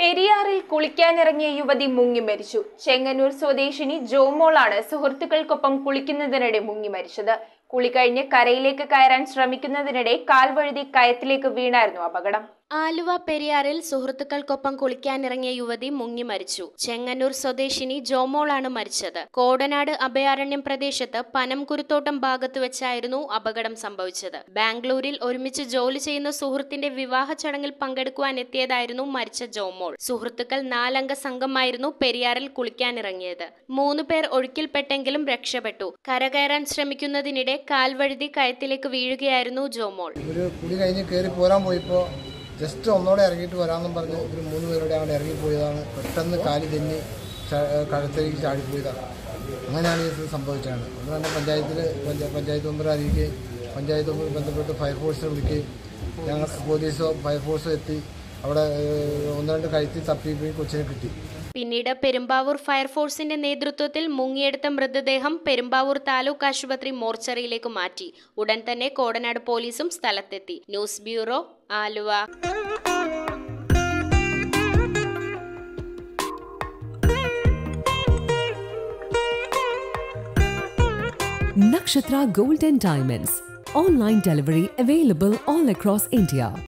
പെരിയാറിൽ കുളിക്കാനിറങ്ങിയ യുവതി മുങ്ങി മരിച്ചു ചെങ്ങന്നൂർ സ്വദേശിനി ജോമോളാണ് സുഹൃത്തുക്കൾക്കൊപ്പം കുളിക്കുന്നതിനിടെ മുങ്ങി മരിച്ചത് കുളി കഴിഞ്ഞ് കരയിലേക്ക് കയറാൻ ശ്രമിക്കുന്നതിനിടെ കാൽ വഴുതി കയത്തിലേക്ക് വീണായിരുന്നു അപകടം ആലുവ പെരിയാറിൽ സുഹൃത്തുക്കൾക്കൊപ്പം കുളിക്കാനിറങ്ങിയ യുവതി മുങ്ങി മരിച്ചു ചെങ്ങന്നൂർ സ്വദേശിനി ജോമോളാണ് മരിച്ചത് കോടനാട് അഭയാരണ്യം പ്രദേശത്ത് പനംകുരുത്തോട്ടം ഭാഗത്ത് വെച്ചായിരുന്നു അപകടം സംഭവിച്ചത് ബാംഗ്ലൂരിൽ ഒരുമിച്ച് ജോലി ചെയ്യുന്ന സുഹൃത്തിന്റെ വിവാഹ ചടങ്ങിൽ പങ്കെടുക്കുവാൻ എത്തിയതായിരുന്നു മരിച്ച ജോമോൾ സുഹൃത്തുക്കൾ നാലംഗ സംഘമായിരുന്നു പെരിയാറിൽ കുളിക്കാനിറങ്ങിയത് മൂന്ന് പേർ ഒഴുക്കിൽപ്പെട്ടെങ്കിലും രക്ഷപ്പെട്ടു കരകയറാൻ ശ്രമിക്കുന്നതിനിടെ കാൽവഴുതി കയത്തിലേക്ക് വീഴുകയായിരുന്നു ജോമോൾ ഒരു കുടി കഴിഞ്ഞ് കയറി പോരാൻ പോയപ്പോൾ ജസ്റ്റ് ഒന്നോടെ ഇറങ്ങിയിട്ട് വരാമെന്നും പറഞ്ഞ് ഒരു മൂന്ന് പേരോടെ അങ്ങോട്ട് ഇറങ്ങിപ്പോയതാണ് പെട്ടെന്ന് കാല് തെന്നി ച- കഴുത്തേക്ക് ചാടിപ്പോയതാണ് അങ്ങനെയാണ് ഇത് സംഭവിച്ചതാണ് അത് തന്നെ പഞ്ചായത്തിൽ പഞ്ചായത്ത് മെമ്പറെ അറിയിക്കുകയും പഞ്ചായത്ത് മെമ്പർ ബന്ധപ്പെട്ട് ഫയർഫോഴ്സിനെ വിളിക്കുകയും ഞങ്ങൾ പോലീസോ ഫയർഫോഴ്സോ എത്തി അവിടെ ഏഹ്, ഒന്ന് രണ്ട് കഴുത്തി തപ്പിക്കുകയും കൊച്ചിനെ കിട്ടി പിന്നീട് പെരുമ്പാവൂർ ഫയർഫോഴ്സിന്റെ നേതൃത്വത്തിൽ മുങ്ങിയെടുത്ത മൃതദേഹം പെരുമ്പാവൂർ താലൂക്ക് ആശുപത്രി മോർച്ചറിയിലേക്ക് മാറ്റി ഉടൻ തന്നെ കോടനാട് പോലീസും സ്ഥലത്തെത്തി news bureau Aluva Nakshatra Gold and Diamonds. Online delivery available all across India.